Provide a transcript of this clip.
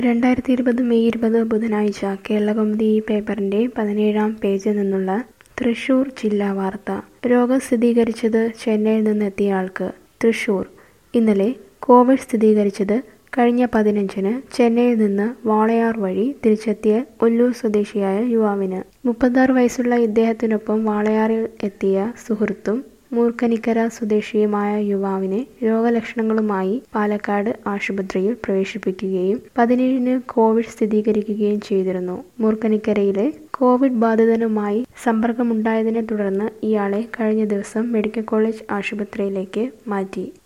രണ്ടായിരത്തി ഇരുപത് മെയ് ഇരുപത് ബുധനാഴ്ച കേരളകൗമുദി ഈ പേപ്പറിന്റെ പതിനേഴാം പേജിൽ നിന്നുള്ള തൃശൂർ ജില്ലാ വാർത്ത രോഗം സ്ഥിരീകരിച്ചത് ചെന്നൈയിൽ നിന്നെത്തിയ ആൾക്ക് തൃശൂർ ഇന്നലെ കോവിഡ് സ്ഥിരീകരിച്ചത് കഴിഞ്ഞ പതിനഞ്ചിന് ചെന്നൈയിൽ നിന്ന് വാളയാർ വഴി തിരിച്ചെത്തിയ ഒല്ലൂർ സ്വദേശിയായ യുവാവിന് മുപ്പത്താറ് വയസ്സുള്ള ഇദ്ദേഹത്തിനൊപ്പം വാളയാറിൽ എത്തിയ സുഹൃത്തും മൂർക്കനിക്കര സ്വദേശിയുമായ യുവാവിനെ രോഗലക്ഷണങ്ങളുമായി പാലക്കാട് ആശുപത്രിയിൽ പ്രവേശിപ്പിക്കുകയും പതിനേഴിന് കോവിഡ് സ്ഥിരീകരിക്കുകയും ചെയ്തിരുന്നു മൂർക്കനിക്കരയിലെ കോവിഡ് ബാധിതനുമായി സമ്പർക്കമുണ്ടായതിനെ തുടർന്ന് ഇയാളെ കഴിഞ്ഞ ദിവസം മെഡിക്കൽ കോളേജ് ആശുപത്രിയിലേക്ക് മാറ്റി